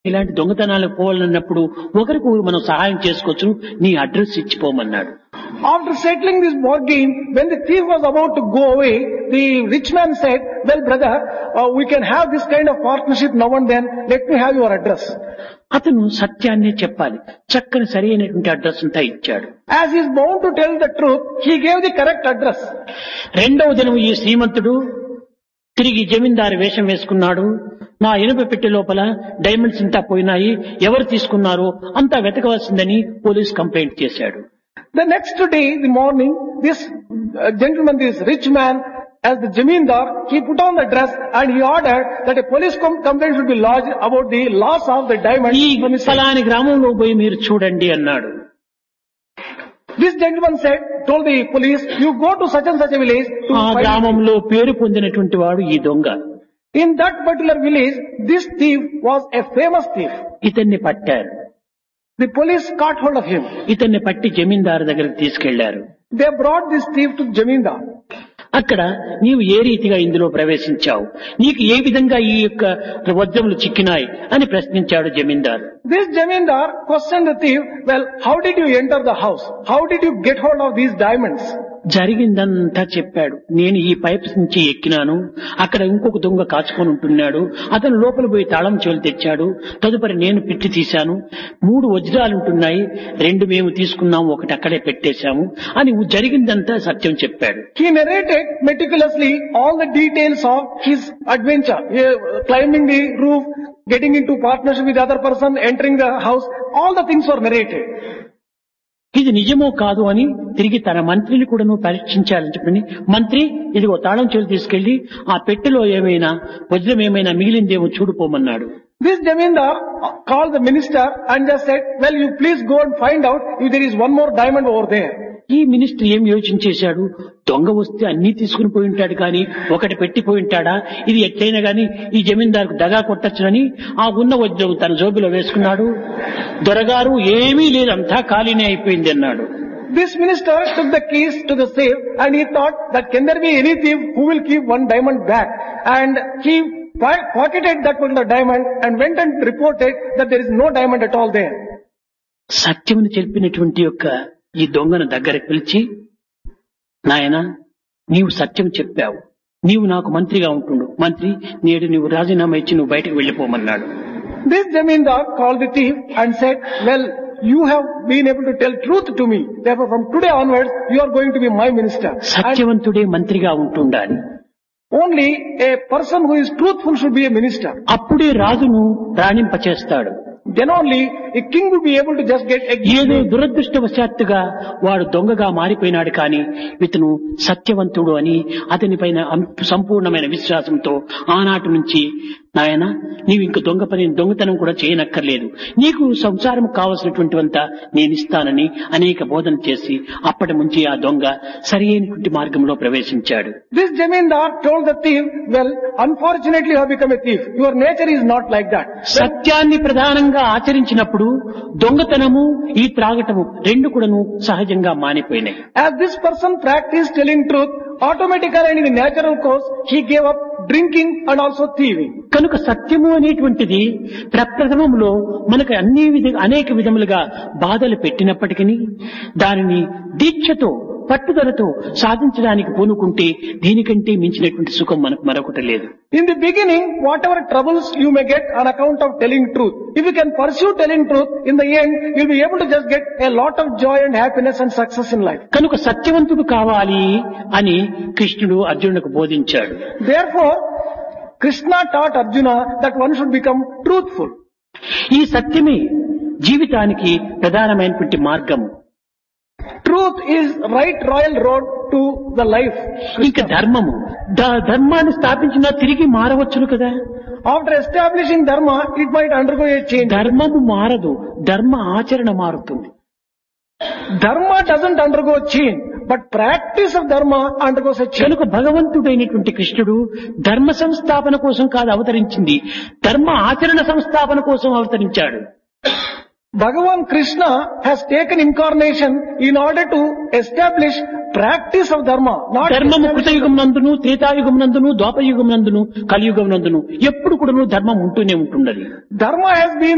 ఇలాంటి దొంగతనాలకు పోవాలన్నప్పుడు ఒకరికి మనం సహాయం చేసుకోవచ్చు నీ అడ్రస్ ఇచ్చిపోమన్నాడు After settling this bargain, when the thief was about to go away, the rich man said, well brother, uh, we can have this kind of partnership now and then, let me have your address. అతను సత్యాన్నే చెప్పాలి చక్కని సరైనటువంటి address అంతా ఇచ్చాడు As he is bound to tell the truth, he gave the correct address. రెండవ దినం ఈ శ్రీమంతుడు తిరిగి జమీందారు వేషం వేసుకున్నాడు నా ఇనుప పెట్టె లోపల డైమండ్స్ ఇంతా పోయినాయి ఎవరు తీసుకున్నారో అంతా వెతకవలసిందని పోలీస్ కంప్లైంట్ చేశాడు The next day, the morning, this uh, gentleman, this rich man, as the Jamindar, he put on the dress and he ordered that a police com- complaint should be lodged about the loss of the diamond ఈ from his ఫలాని గ్రామంలో పోయి మీరు చూడండి అన్నాడు This gentleman said, told the police, you go to such and such a village to ఆ find గ్రామంలో పేరు పొందినటువంటి వాడు ఈ దొంగ In that particular village, this thief was a famous thief. ఇతన్ని పట్టారు The police caught hold of him. ఇతన్ని పట్టి జమీందారు దగ్గరికి తీసుకెళ్లారు They brought this thief to Jamindar. అక్కడ నీవు ఏ రీతిగా ఇందులో ప్రవేశించావు నీకు ఏ విధంగా ఈ యొక్క వజ్రములు చిక్కినాయి అని ప్రశ్నించాడు జమీందారు This Jamindar questioned the thief, well, how did you enter the house? How did you get hold of these diamonds? జరిగిందంతా చెప్పాడు నేను ఈ పైప్స్ నుంచి ఎక్కినాను అక్కడ ఇంకొక దొంగ కాచుకొని ఉంటున్నాడు అతను లోపల పోయి తాళం చెవులు తెచ్చాడు తదుపరి నేను పెట్టి తీశాను మూడు వజ్రాలు ఉంటున్నాయి రెండు మేము తీసుకున్నాము ఒకటి అక్కడే పెట్టేశాము అని జరిగిందంతా సత్యం చెప్పాడు He narrated meticulously all the details of his adventure, eh, climbing the roof, getting into partnership with other person, entering the house, all the things were narrated. ఇది నిజమో కాదు అని తిరిగి తన మంత్రిని కూడాను పరీక్షించాలని చెప్పని మంత్రి ఇదిగో తాళం చెవులు తీసుకెళ్లి ఆ పెట్టెలో ఏమైనా వజ్రం ఏమైనా మిగిలిందేమో చూడుకోమన్నాడు This Jamindar called the minister and just said, well, you please go and find out if there is one more diamond over there. ఈ మినిస్టర్ ఏం యోచన చేశాడు దొంగ వస్తే అన్ని తీసుకుని పోయి ఉంటాడు కానీ ఒకటి పెట్టిపోయి ఉంటాడా ఇది ఎట్లయినా గాని ఈ జమీందారుకు దగా కొట్టచ్చునని ఆ ఉన్న వజ్రం తన జోబిలో వేసుకున్నాడు దొరగారు ఏమీ లేదు అంతా ఖాళీనే అయిపోయింది అన్నాడు This minister took the keys to the safe and he thought that can there be any thief who will keep one diamond back? And he po- pocketed that particular diamond and went and reported that there is no diamond at all there. సత్యమును చెప్పినటువంటి యొక్క ఈ దొంగను దగ్గరకు పిలిచి నాయన నీవు సత్యం చెప్పావు నీవు నాకు మంత్రిగా ఉంటుండు మంత్రి నేడు నీవు రాజీనామా ఇచ్చి నువ్వు బయటకు వెళ్ళిపోమన్నాడు This Jamindar called the thief and said, well, you have been able to tell truth to me. Therefore from today onwards, you are going to be my minister. And సత్యవంతుడే మంత్రిగా ఉంటుండాలి only a person who is truthful should be a minister. అప్పుడే రాజును రాణింపచేస్తాడు Then only a king will be able to just get ఏదో executed. దురదృష్టవశాత్తుగా వాడు దొంగగా మారిపోయినాడు కానీ ఇతను సత్యవంతుడు అని అతని పైన అం- సంపూర్ణమైన విశ్వాసంతో ఆనాటి నుంచి నాయన నీవు ఇంక దొంగ పని దొంగతనం కూడా చేయనక్కర్లేదు నీకు సంసారం కావలసినటువంటివంతా నేను ఇస్తానని అనేక బోధన చేసి అప్పటి నుంచి ఆ దొంగ సరి అయినటువంటి మార్గంలో ప్రవేశించాడు This Jamindar told the thief, well, unfortunately you have become a thief. Your nature is not like that. సత్యాన్ని ప్రధానంగా ఆచరించినప్పుడు దొంగతనము ఈ త్రాగటము రెండు కూడాను సహజంగా మానిపోయినాయి As this person practiced telling truth, automatically and in the natural course, he gave up drinking and also thieving. కనుక సత్యము అనేటువంటిది ప్రప్రథమంలో మనకు అన్ని విధ అనేక విధములుగా బాధలు పెట్టినప్పటికీ దానిని దీక్షతో పట్టుదలతో సాధించడానికి పూనుకుంటే దీనికంటే మించినటువంటి సుఖం మనకు మరొకటి లేదు In the beginning, whatever troubles you may get on account of telling truth, if you can pursue telling truth, in the end, you'll be able to just get a lot of joy and happiness and success in life. కనుక సత్యవంతుడు కావాలి అని కృష్ణుడు అర్జునుడికి బోధించాడు Therefore, Krishna taught Arjuna that one should become truthful. ఈ సత్యమే జీవితానికి ప్రధానమైనటువంటి మార్గము Truth is right royal road to the life. ఇంకా ధర్మము ద- ధర్మాన్ని స్థాపించినా తిరిగి మారవచ్చును కదా After establishing dharma, it might undergo a change. ధర్మము మారదు ధర్మ ఆచరణ మారుతుంది Dharma doesn't undergo change, but practice of dharma undergoes a change. కనుక భగవంతుడైనటువంటి కృష్ణుడు ధర్మ సంస్థాపన కోసం కాదు అవతరించింది ధర్మ ఆచరణ సంస్థాపన కోసం అవతరించాడు Bhagavan Krishna has taken incarnation in order to establish practice of dharma, not ధర్మము establish- కృతయుగం నందును త్రేతాయుగం నందును ద్వాపరయుగం నందును కలియుగం నందును ఎప్పుడు కూడాను ధర్మం ఉంటూనే ఉంటున్నది Dharma has been